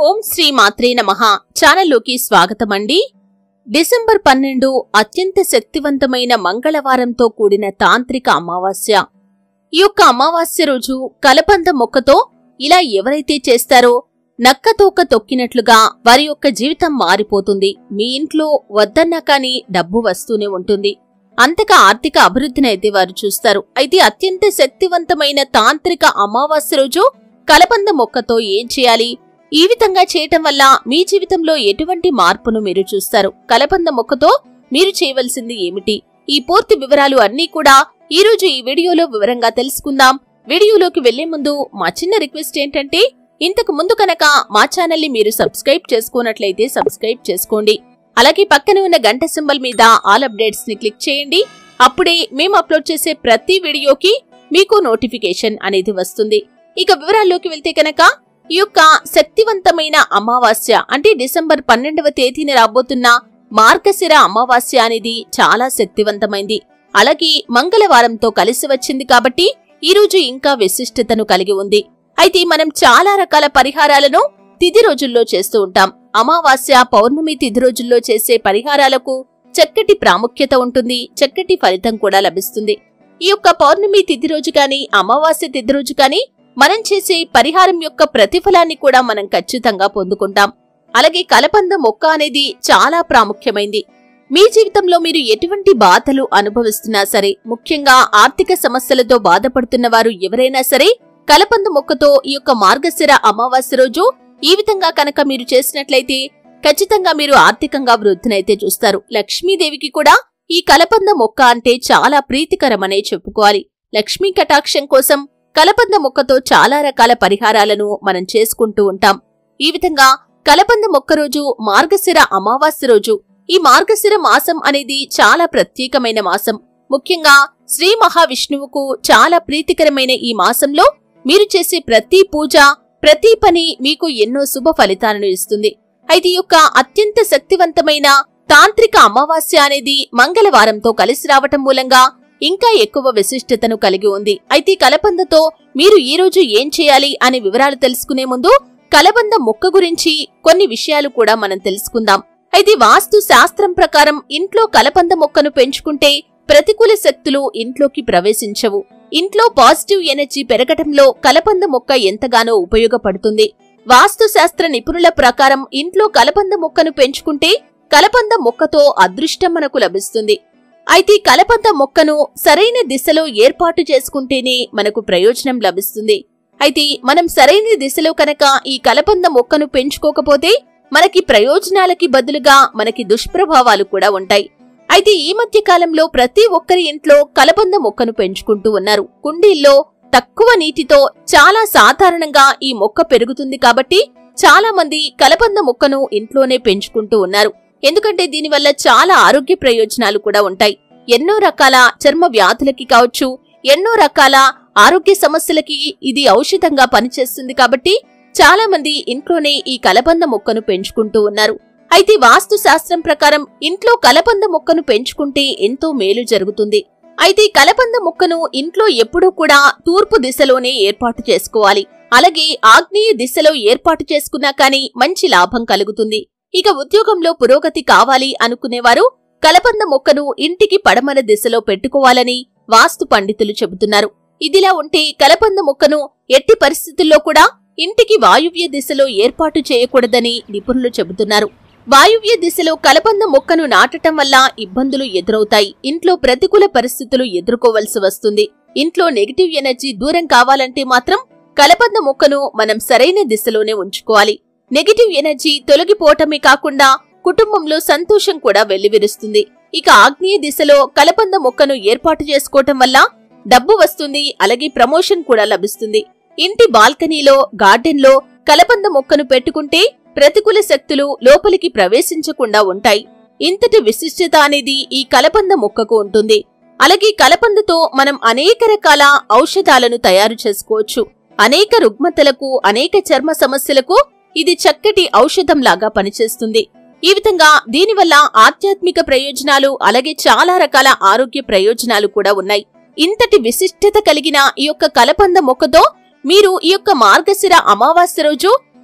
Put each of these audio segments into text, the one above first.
ఓం శ్రీ మాత్రే నమః ఛానల్లోకి స్వాగతమండి డిసెంబర్ పన్నెండు అత్యంత శక్తివంతమైన మంగళవారంతో కూడిన తాంత్రిక అమావాస్య ఈ యొక్క అమావాస్య రోజు కలపంద మొక్కతో ఇలా ఎవరైతే చేస్తారో నక్కతోక తొక్కినట్లుగా వారి యొక్క జీవితం మారిపోతుంది మీ ఇంట్లో వద్దన్నా కాని డబ్బు వస్తూనే ఉంటుంది అంతగా ఆర్థిక అభివృద్ధినైతే వారు చూస్తారు అయితే అత్యంత శక్తివంతమైన తాంత్రిక అమావాస్య రోజు కలపంద మొక్కతో ఏం చేయాలి ఈ విధంగా చేయటం వల్ల మీ జీవితంలో ఎటువంటి మార్పును మీరు చూస్తారు కలపంద మొక్కతో మీరు చేయవలసింది ఏమిటి ఈ పూర్తి వివరాలు అన్నీ కూడా ఈ రోజు ఈ వీడియోలో వివరంగా తెలుసుకుందాం వీడియోలోకి వెళ్లే ముందు మా చిన్న రిక్వెస్ట్ ఏంటంటే ఇంతకు ముందు కనుక మా ఛానల్ ని మీరు సబ్స్క్రైబ్ చేసుకున్నట్లయితే సబ్స్క్రైబ్ చేసుకోండి అలాగే పక్కన ఉన్న గంట సింబల్ మీద ఆల్ అప్డేట్స్ ని క్లిక్ చేయండి అప్పుడే మేము అప్లోడ్ చేసే ప్రతి వీడియోకి మీకు నోటిఫికేషన్ అనేది వస్తుంది ఇక వివరాల్లోకి వెళ్తే కనుక ఈ యొక్క శక్తివంతమైన అమావాస్య అంటే డిసెంబర్ పన్నెండవ తేదీన రాబోతున్న మార్గశిర అమావాస్య అనేది చాలా శక్తివంతమైంది అలాగే మంగళవారంతో కలిసి వచ్చింది కాబట్టి ఈ రోజు ఇంకా విశిష్టతను కలిగి ఉంది అయితే మనం చాలా రకాల పరిహారాలను తిథి రోజుల్లో చేస్తూ ఉంటాం అమావాస్య పౌర్ణమి తిథి రోజుల్లో చేసే పరిహారాలకు చక్కటి ప్రాముఖ్యత ఉంటుంది చక్కటి ఫలితం కూడా లభిస్తుంది ఈ యొక్క పౌర్ణమి తిథి రోజు కానీ అమావాస్య తిథి రోజు కానీ మనం చేసే పరిహారం యొక్క ప్రతిఫలాన్ని కూడా మనం ఖచ్చితంగా పొందుకుంటాం అలాగే కలపంద మొక్క అనేది చాలా ప్రాముఖ్యమైంది మీ జీవితంలో మీరు ఎటువంటి బాధలు అనుభవిస్తున్నా సరే ముఖ్యంగా ఆర్థిక సమస్యలతో బాధపడుతున్న వారు ఎవరైనా సరే కలపంద మొక్కతో ఈ యొక్క మార్గశిర అమావాస్య రోజు ఈ విధంగా కనుక మీరు చేసినట్లయితే ఖచ్చితంగా మీరు ఆర్థికంగా వృద్ధినైతే చూస్తారు లక్ష్మీదేవికి కూడా ఈ కలపంద మొక్క అంటే చాలా ప్రీతికరమనే చెప్పుకోవాలి లక్ష్మీ కటాక్షం కోసం కలపంద మొక్కతో చాలా రకాల పరిహారాలను మనం చేసుకుంటూ ఉంటాం ఈ విధంగా కలపంద మొక్క రోజు మార్గశిర అమావాస్య రోజు ఈ మార్గశిర మాసం అనేది చాలా ప్రత్యేకమైన మాసం ముఖ్యంగా శ్రీ మహావిష్ణువుకు చాలా ప్రీతికరమైన ఈ మాసంలో మీరు చేసే ప్రతి పూజ ప్రతి పని మీకు ఎన్నో శుభ ఫలితాలను ఇస్తుంది అయితే ఈ యొక్క అత్యంత శక్తివంతమైన తాంత్రిక అమావాస్య అనేది మంగళవారంతో కలిసి రావటం మూలంగా ఇంకా ఎక్కువ విశిష్టతను కలిగి ఉంది అయితే కలబందతో మీరు ఈ రోజు ఏం చేయాలి అనే వివరాలు తెలుసుకునే ముందు కలబంద మొక్క గురించి కొన్ని విషయాలు కూడా మనం తెలుసుకుందాం అయితే వాస్తు శాస్త్రం ప్రకారం ఇంట్లో కలబంద మొక్కను పెంచుకుంటే ప్రతికూల శక్తులు ఇంట్లోకి ప్రవేశించవు ఇంట్లో పాజిటివ్ ఎనర్జీ పెరగటంలో కలబంద మొక్క ఎంతగానో ఉపయోగపడుతుంది వాస్తు శాస్త్ర నిపుణుల ప్రకారం ఇంట్లో కలబంద మొక్కను పెంచుకుంటే కలబంద మొక్కతో అదృష్టం మనకు లభిస్తుంది అయితే కలబంద మొక్కను సరైన దిశలో ఏర్పాటు చేసుకుంటేనే మనకు ప్రయోజనం లభిస్తుంది అయితే మనం సరైన దిశలో కనుక ఈ కలబంద మొక్కను పెంచుకోకపోతే మనకి ప్రయోజనాలకి బదులుగా మనకి దుష్ప్రభావాలు కూడా ఉంటాయి అయితే ఈ మధ్య కాలంలో ప్రతి ఒక్కరి ఇంట్లో కలబంద మొక్కను పెంచుకుంటూ ఉన్నారు కుండీల్లో తక్కువ నీటితో చాలా సాధారణంగా ఈ మొక్క పెరుగుతుంది కాబట్టి చాలా మంది కలబంద మొక్కను ఇంట్లోనే పెంచుకుంటూ ఉన్నారు ఎందుకంటే దీనివల్ల చాలా ఆరోగ్య ప్రయోజనాలు కూడా ఉంటాయి ఎన్నో రకాల చర్మ వ్యాధులకి కావచ్చు ఎన్నో రకాల ఆరోగ్య సమస్యలకి ఇది ఔషధంగా పనిచేస్తుంది కాబట్టి చాలా మంది ఇంట్లోనే ఈ కలబంద మొక్కను పెంచుకుంటూ ఉన్నారు అయితే వాస్తు శాస్త్రం ప్రకారం ఇంట్లో కలబంద మొక్కను పెంచుకుంటే ఎంతో మేలు జరుగుతుంది అయితే కలబంద మొక్కను ఇంట్లో ఎప్పుడూ కూడా తూర్పు దిశలోనే ఏర్పాటు చేసుకోవాలి అలాగే ఆగ్నేయ దిశలో ఏర్పాటు చేసుకున్నా కానీ మంచి లాభం కలుగుతుంది ఇక ఉద్యోగంలో పురోగతి కావాలి అనుకునేవారు కలబంద మొక్కను ఇంటికి పడమర దిశలో పెట్టుకోవాలని వాస్తు పండితులు చెబుతున్నారు ఇదిలా ఉంటే కలబంద మొక్కను ఎట్టి పరిస్థితుల్లో కూడా ఇంటికి వాయువ్య దిశలో ఏర్పాటు చేయకూడదని నిపుణులు చెబుతున్నారు వాయువ్య దిశలో కలబంద మొక్కను నాటటం వల్ల ఇబ్బందులు ఎదురవుతాయి ఇంట్లో ప్రతికూల పరిస్థితులు ఎదుర్కోవలసి వస్తుంది ఇంట్లో నెగిటివ్ ఎనర్జీ దూరం కావాలంటే మాత్రం కలబంద మొక్కను మనం సరైన దిశలోనే ఉంచుకోవాలి నెగిటివ్ ఎనర్జీ తొలగిపోవటమే కాకుండా కుటుంబంలో సంతోషం కూడా వెల్లివిరుస్తుంది ఇక ఆగ్నేయ దిశలో కలబంద మొక్కను ఏర్పాటు చేసుకోవటం వల్ల డబ్బు వస్తుంది అలాగే ప్రమోషన్ కూడా లభిస్తుంది ఇంటి బాల్కనీలో గార్డెన్లో కలబంద మొక్కను పెట్టుకుంటే ప్రతికూల శక్తులు లోపలికి ప్రవేశించకుండా ఉంటాయి ఇంతటి విశిష్టత అనేది ఈ కలబంద మొక్కకు ఉంటుంది అలాగే కలబందతో మనం అనేక రకాల ఔషధాలను తయారు చేసుకోవచ్చు అనేక రుగ్మతలకు అనేక చర్మ సమస్యలకు ఇది చక్కటి ఔషధంలాగా పనిచేస్తుంది ఈ విధంగా దీనివల్ల ఆధ్యాత్మిక ప్రయోజనాలు అలాగే చాలా రకాల ఆరోగ్య ప్రయోజనాలు కూడా ఉన్నాయి ఇంతటి విశిష్టత కలిగిన ఈ యొక్క కలబంద మొక్కతో మీరు ఈ యొక్క మార్గశిర అమావాస్య రోజు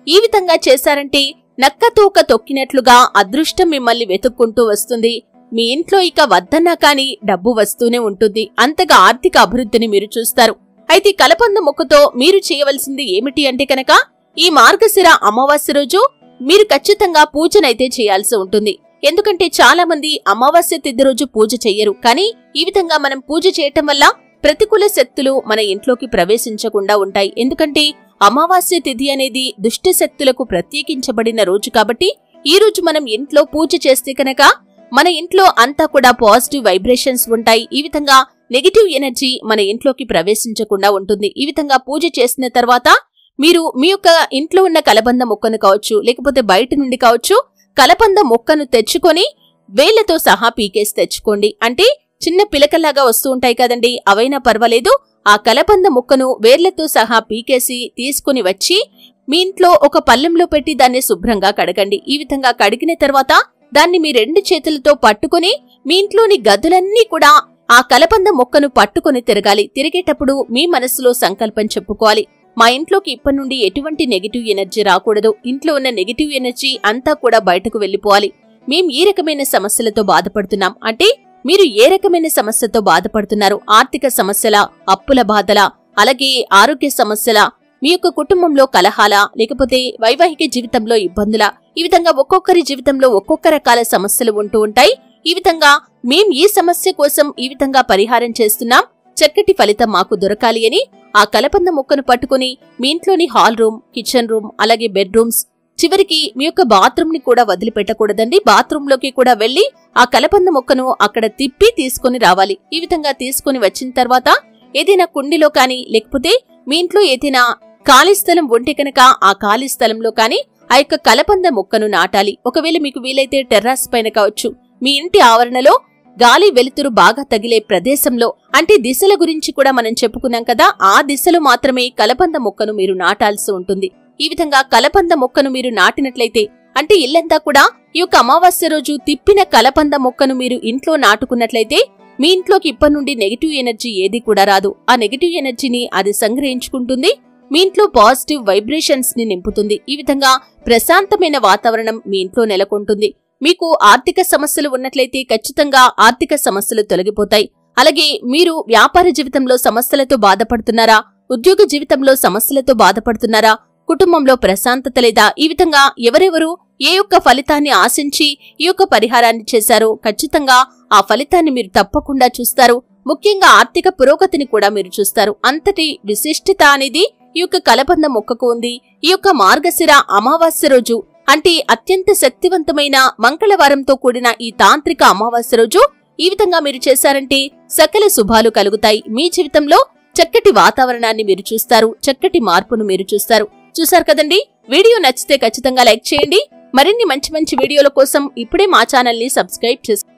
ఈ విధంగా చేశారంటే నక్కతోక తొక్కినట్లుగా అదృష్టం మిమ్మల్ని వెతుక్కుంటూ వస్తుంది మీ ఇంట్లో ఇక వద్దన్నా కాని డబ్బు వస్తూనే ఉంటుంది అంతగా ఆర్థిక అభివృద్ధిని మీరు చూస్తారు అయితే కలపంద మొక్కతో మీరు చేయవలసింది ఏమిటి అంటే కనుక ఈ మార్గశిర అమావాస్య రోజు మీరు ఖచ్చితంగా పూజనైతే చేయాల్సి ఉంటుంది ఎందుకంటే చాలా మంది అమావాస్య తిథి రోజు పూజ చెయ్యరు కానీ ఈ విధంగా మనం పూజ చేయటం వల్ల ప్రతికూల శక్తులు మన ఇంట్లోకి ప్రవేశించకుండా ఉంటాయి ఎందుకంటే అమావాస్య తిథి అనేది దుష్ట శక్తులకు ప్రత్యేకించబడిన రోజు కాబట్టి ఈ రోజు మనం ఇంట్లో పూజ చేస్తే కనుక మన ఇంట్లో అంతా కూడా పాజిటివ్ వైబ్రేషన్స్ ఉంటాయి ఈ విధంగా నెగిటివ్ ఎనర్జీ మన ఇంట్లోకి ప్రవేశించకుండా ఉంటుంది ఈ విధంగా పూజ చేసిన తర్వాత మీరు మీ యొక్క ఇంట్లో ఉన్న కలబంద మొక్కను కావచ్చు లేకపోతే బయట నుండి కావచ్చు కలబంద మొక్కను తెచ్చుకొని వేళ్లతో సహా పీకేసి తెచ్చుకోండి అంటే చిన్న పిలకల్లాగా వస్తూ ఉంటాయి కదండి అవైనా పర్వాలేదు ఆ కలబంద ముక్కను వేర్లతో సహా పీకేసి తీసుకుని వచ్చి మీ ఇంట్లో ఒక పళ్ళెంలో పెట్టి దాన్ని శుభ్రంగా కడగండి ఈ విధంగా కడిగిన తర్వాత దాన్ని మీ రెండు చేతులతో పట్టుకుని మీ ఇంట్లోని గదులన్నీ కూడా ఆ కలబంద మొక్కను పట్టుకొని తిరగాలి తిరిగేటప్పుడు మీ మనసులో సంకల్పం చెప్పుకోవాలి మా ఇంట్లోకి ఇప్పటి నుండి ఎటువంటి నెగిటివ్ ఎనర్జీ రాకూడదు ఇంట్లో ఉన్న నెగిటివ్ ఎనర్జీ అంతా కూడా బయటకు వెళ్లిపోవాలి మేం ఈ రకమైన సమస్యలతో బాధపడుతున్నాం అంటే మీరు ఏ రకమైన సమస్యతో బాధపడుతున్నారు ఆర్థిక సమస్యల అప్పుల బాధల అలాగే ఆరోగ్య సమస్యల మీ యొక్క కుటుంబంలో కలహాల లేకపోతే వైవాహిక జీవితంలో ఇబ్బందుల ఈ విధంగా ఒక్కొక్కరి జీవితంలో ఒక్కొక్క రకాల సమస్యలు ఉంటూ ఉంటాయి ఈ విధంగా మేం ఈ సమస్య కోసం ఈ విధంగా పరిహారం చేస్తున్నాం చక్కటి ఫలితం మాకు దొరకాలి అని ఆ కలపంద మొక్కను పట్టుకుని మీ ఇంట్లోని హాల్ రూమ్ కిచెన్ రూమ్ అలాగే బెడ్రూమ్స్ చివరికి మీ యొక్క బాత్రూమ్ ని కూడా వదిలిపెట్టకూడదండి బాత్రూమ్ లోకి కూడా వెళ్లి ఆ కలపంద మొక్కను అక్కడ తిప్పి తీసుకుని రావాలి ఈ విధంగా తీసుకుని వచ్చిన తర్వాత ఏదైనా కుండిలో కానీ లేకపోతే మీ ఇంట్లో ఏదైనా ఖాళీ స్థలం ఉంటే కనుక ఆ ఖాళీ స్థలంలో కానీ ఆ యొక్క కలపంద మొక్కను నాటాలి ఒకవేళ మీకు వీలైతే టెర్రాస్ పైన కావచ్చు మీ ఇంటి ఆవరణలో గాలి వెలుతురు బాగా తగిలే ప్రదేశంలో అంటే దిశల గురించి కూడా మనం చెప్పుకున్నాం కదా ఆ దిశలో మాత్రమే కలపంద మొక్కను మీరు నాటాల్సి ఉంటుంది ఈ విధంగా కలపంద మొక్కను మీరు నాటినట్లయితే అంటే ఇల్లంతా కూడా ఈ యొక్క అమావాస్య రోజు తిప్పిన కలపంద మొక్కను మీరు ఇంట్లో నాటుకున్నట్లయితే మీ ఇంట్లోకి ఇప్పటి నుండి నెగిటివ్ ఎనర్జీ ఏది కూడా రాదు ఆ నెగిటివ్ ఎనర్జీని అది సంగ్రహించుకుంటుంది మీ ఇంట్లో పాజిటివ్ వైబ్రేషన్స్ ని నింపుతుంది ఈ విధంగా ప్రశాంతమైన వాతావరణం మీ ఇంట్లో నెలకొంటుంది మీకు ఆర్థిక సమస్యలు ఉన్నట్లయితే ఖచ్చితంగా ఆర్థిక సమస్యలు తొలగిపోతాయి అలాగే మీరు వ్యాపార జీవితంలో సమస్యలతో బాధపడుతున్నారా ఉద్యోగ జీవితంలో సమస్యలతో బాధపడుతున్నారా కుటుంబంలో ప్రశాంతత లేదా ఈ విధంగా ఎవరెవరు ఏ యొక్క ఫలితాన్ని ఆశించి ఈ యొక్క పరిహారాన్ని చేశారో ఖచ్చితంగా ఆ ఫలితాన్ని మీరు తప్పకుండా చూస్తారు ముఖ్యంగా ఆర్థిక పురోగతిని కూడా మీరు చూస్తారు అంతటి విశిష్టత అనేది ఈ యొక్క కలబంద మొక్కకు ఉంది ఈ యొక్క మార్గశిర అమావాస్య రోజు అంటే అత్యంత శక్తివంతమైన మంగళవారంతో కూడిన ఈ తాంత్రిక అమావాస్య రోజు ఈ విధంగా మీరు చేశారంటే సకల శుభాలు కలుగుతాయి మీ జీవితంలో చక్కటి వాతావరణాన్ని మీరు చూస్తారు చక్కటి మార్పును మీరు చూస్తారు చూశారు కదండి వీడియో నచ్చితే ఖచ్చితంగా లైక్ చేయండి మరిన్ని మంచి మంచి వీడియోల కోసం ఇప్పుడే మా ఛానల్ ని సబ్స్క్రైబ్ చేసుకోండి